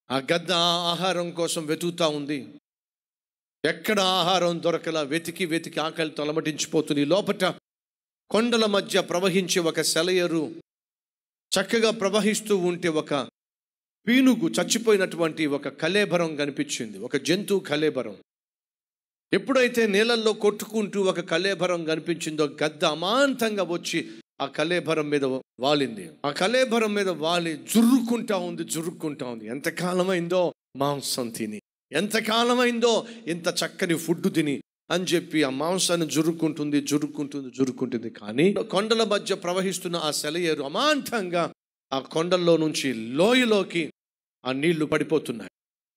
ఆ గద్ద ఆహారం కోసం వెతుకుతా ఉంది ఎక్కడ ఆహారం దొరకలా వెతికి వెతికి ఆకలి తొలమటించిపోతుంది లోపట కొండల మధ్య ప్రవహించే ఒక సెలయరు చక్కగా ప్రవహిస్తూ ఉంటే ఒక పీనుగు చచ్చిపోయినటువంటి ఒక కలేబరం కనిపించింది ఒక జంతువు కలేబరం ఎప్పుడైతే నీళ్ళల్లో కొట్టుకుంటూ ఒక కలేబరం కనిపించిందో గద్ద అమాంతంగా వచ్చి ఆ కలేబరం మీద వాలింది ఆ కలేబరం మీద వాలి జుర్రుకుంటా ఉంది జుర్రుకుంటా ఉంది ఎంతకాలమైందో మాంసం తిని ఎంతకాలమైందో ఇంత చక్కని ఫుడ్ తిని అని చెప్పి ఆ మాంసాన్ని జురుక్కుంటుంది జురుక్కుంటుంది జురుక్కుంటుంది కానీ కొండల మధ్య ప్రవహిస్తున్న ఆ సెలయేరు అమాంతంగా ఆ కొండల్లో నుంచి లోయలోకి ఆ నీళ్లు పడిపోతున్నాయి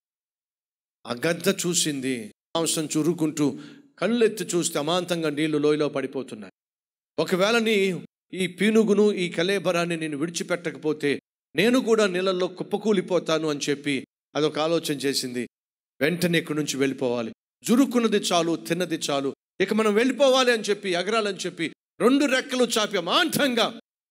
ఆ గద్ద చూసింది మాంసం చురుకుంటూ కళ్ళెత్తి చూస్తే అమాంతంగా నీళ్లు లోయలో పడిపోతున్నాయి ఒకవేళ నీ ఈ పీనుగును ఈ కలేబరాన్ని నేను విడిచిపెట్టకపోతే నేను కూడా నీళ్ళల్లో కుప్పకూలిపోతాను అని చెప్పి అదొక ఆలోచన చేసింది వెంటనే ఇక్కడి నుంచి వెళ్ళిపోవాలి జురుక్కున్నది చాలు తిన్నది చాలు ఇక మనం వెళ్ళిపోవాలి అని చెప్పి ఎగరాలని చెప్పి రెండు రెక్కలు చాపి అమాంతంగా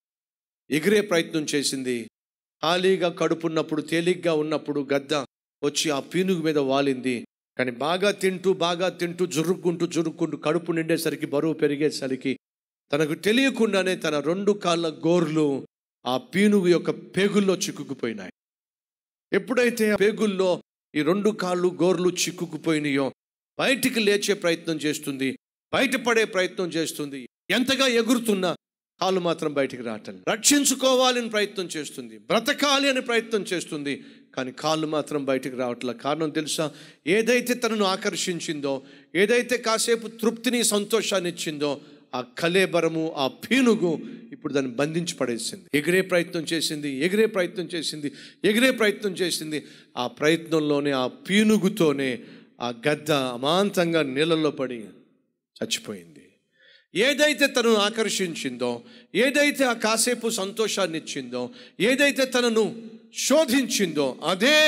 ఎగిరే ప్రయత్నం చేసింది ఖాళీగా కడుపున్నప్పుడు తేలిగ్గా ఉన్నప్పుడు గద్ద వచ్చి ఆ పీనుగు మీద వాలింది కానీ బాగా తింటూ బాగా తింటూ జురుక్కుంటూ జురుక్కుంటూ కడుపు నిండేసరికి బరువు పెరిగేసరికి తనకు తెలియకుండానే తన రెండు కాళ్ళ గోర్లు ఆ పీనుగు యొక్క పేగుల్లో చిక్కుకుపోయినాయి ఎప్పుడైతే ఆ పేగుల్లో ఈ రెండు కాళ్ళు గోర్లు చిక్కుకుపోయినాయో బయటికి లేచే ప్రయత్నం చేస్తుంది బయటపడే ప్రయత్నం చేస్తుంది ఎంతగా ఎగురుతున్నా కాళ్ళు మాత్రం బయటికి రావటం రక్షించుకోవాలని ప్రయత్నం చేస్తుంది బ్రతకాలి అని ప్రయత్నం చేస్తుంది కానీ కాళ్ళు మాత్రం బయటికి రావట్లే కారణం తెలుసా ఏదైతే తనను ఆకర్షించిందో ఏదైతే కాసేపు తృప్తిని సంతోషాన్ని ఇచ్చిందో ఆ కలేబరము ఆ పీనుగు ఇప్పుడు దాన్ని బంధించి పడేసింది ఎగిరే ప్రయత్నం చేసింది ఎగిరే ప్రయత్నం చేసింది ఎగిరే ప్రయత్నం చేసింది ఆ ప్రయత్నంలోనే ఆ పీనుగుతోనే ఆ గద్ద అమాంతంగా నీళ్ళల్లో పడి చచ్చిపోయింది ఏదైతే తనను ఆకర్షించిందో ఏదైతే ఆ కాసేపు సంతోషాన్ని ఇచ్చిందో ఏదైతే తనను శోధించిందో అదే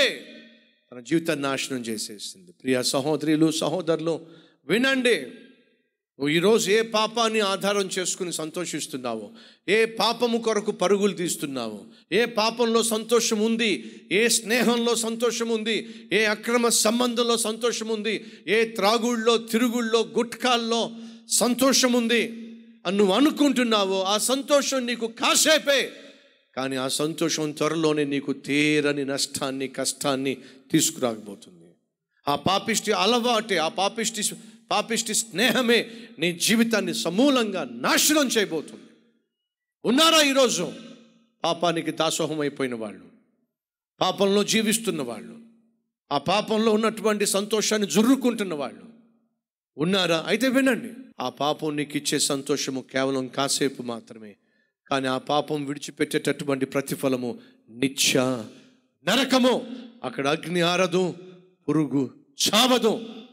తన జీవితాన్ని నాశనం చేసేసింది ప్రియ సహోదరులు సహోదరులు వినండి నువ్వు ఈరోజు ఏ పాపాన్ని ఆధారం చేసుకుని సంతోషిస్తున్నావో ఏ పాపము కొరకు పరుగులు తీస్తున్నావో ఏ పాపంలో సంతోషం ఉంది ఏ స్నేహంలో సంతోషం ఉంది ఏ అక్రమ సంబంధంలో సంతోషం ఉంది ఏ త్రాగుళ్ళలో తిరుగుళ్ళలో గుట్కాల్లో సంతోషం ఉంది అని నువ్వు అనుకుంటున్నావో ఆ సంతోషం నీకు కాసేపే కానీ ఆ సంతోషం త్వరలోనే నీకు తీరని నష్టాన్ని కష్టాన్ని తీసుకురాకపోతుంది ఆ పాపిష్టి అలవాటే ఆ పాపిష్టి పాపిష్టి స్నేహమే నీ జీవితాన్ని సమూలంగా నాశనం చేయబోతుంది ఉన్నారా ఈరోజు పాపానికి దాసోహం అయిపోయిన వాళ్ళు పాపంలో జీవిస్తున్న వాళ్ళు ఆ పాపంలో ఉన్నటువంటి సంతోషాన్ని జుర్రుకుంటున్న వాళ్ళు ఉన్నారా అయితే వినండి ఆ పాపం నీకు ఇచ్చే సంతోషము కేవలం కాసేపు మాత్రమే కానీ ఆ పాపం విడిచిపెట్టేటటువంటి ప్రతిఫలము నిత్య నరకము అక్కడ అగ్ని ఆరదు పురుగు చావదు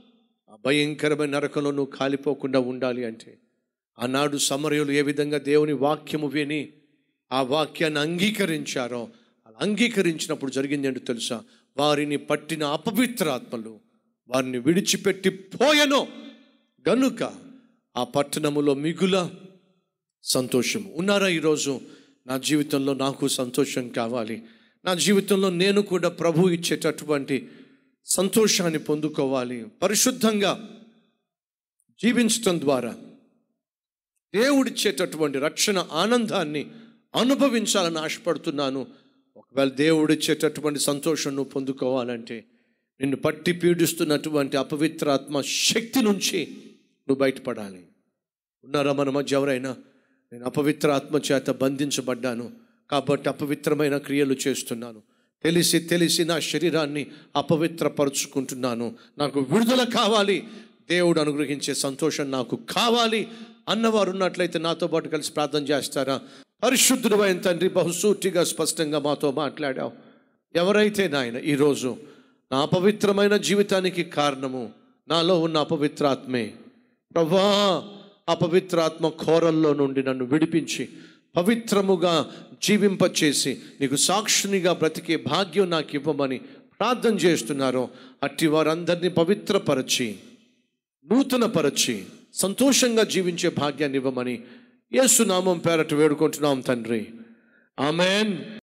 ఆ భయంకరమైన నరకంలో నువ్వు కాలిపోకుండా ఉండాలి అంటే ఆనాడు సమరయులు ఏ విధంగా దేవుని వాక్యము విని ఆ వాక్యాన్ని అంగీకరించారో అలా అంగీకరించినప్పుడు జరిగింది ఏంటో తెలుసా వారిని పట్టిన అపవిత్ర ఆత్మలు వారిని విడిచిపెట్టి పోయెను గనుక ఆ పట్టణములో మిగుల సంతోషము ఉన్నారా ఈరోజు నా జీవితంలో నాకు సంతోషం కావాలి నా జీవితంలో నేను కూడా ప్రభు ఇచ్చేటటువంటి సంతోషాన్ని పొందుకోవాలి పరిశుద్ధంగా జీవించటం ద్వారా దేవుడిచ్చేటటువంటి రక్షణ ఆనందాన్ని అనుభవించాలని ఆశపడుతున్నాను ఒకవేళ దేవుడిచ్చేటటువంటి సంతోషం నువ్వు పొందుకోవాలంటే నిన్ను పట్టి పీడిస్తున్నటువంటి అపవిత్రాత్మ శక్తి నుంచి నువ్వు బయటపడాలి ఉన్నారా మన మధ్య ఎవరైనా నేను అపవిత్ర ఆత్మ చేత బంధించబడ్డాను కాబట్టి అపవిత్రమైన క్రియలు చేస్తున్నాను తెలిసి తెలిసి నా శరీరాన్ని అపవిత్రపరుచుకుంటున్నాను నాకు విడుదల కావాలి దేవుడు అనుగ్రహించే సంతోషం నాకు కావాలి అన్నవారు ఉన్నట్లయితే నాతో పాటు కలిసి ప్రార్థన చేస్తారా పరిశుద్ధుడు అయిన తండ్రి బహుసూటిగా స్పష్టంగా మాతో మాట్లాడావు ఎవరైతే నాయన ఈరోజు నా అపవిత్రమైన జీవితానికి కారణము నాలో ఉన్న అపవిత్రాత్మే ప్రభా అపవిత్రాత్మ కోరల్లో నుండి నన్ను విడిపించి పవిత్రముగా జీవింపచేసి నీకు సాక్షినిగా బ్రతికే భాగ్యం నాకు ఇవ్వమని ప్రార్థన చేస్తున్నారో అట్టి వారందరినీ పవిత్రపరచి నూతనపరచి సంతోషంగా జీవించే భాగ్యాన్ని ఇవ్వమని యేసు నామం పేరట వేడుకుంటున్నాం తండ్రి ఆమెన్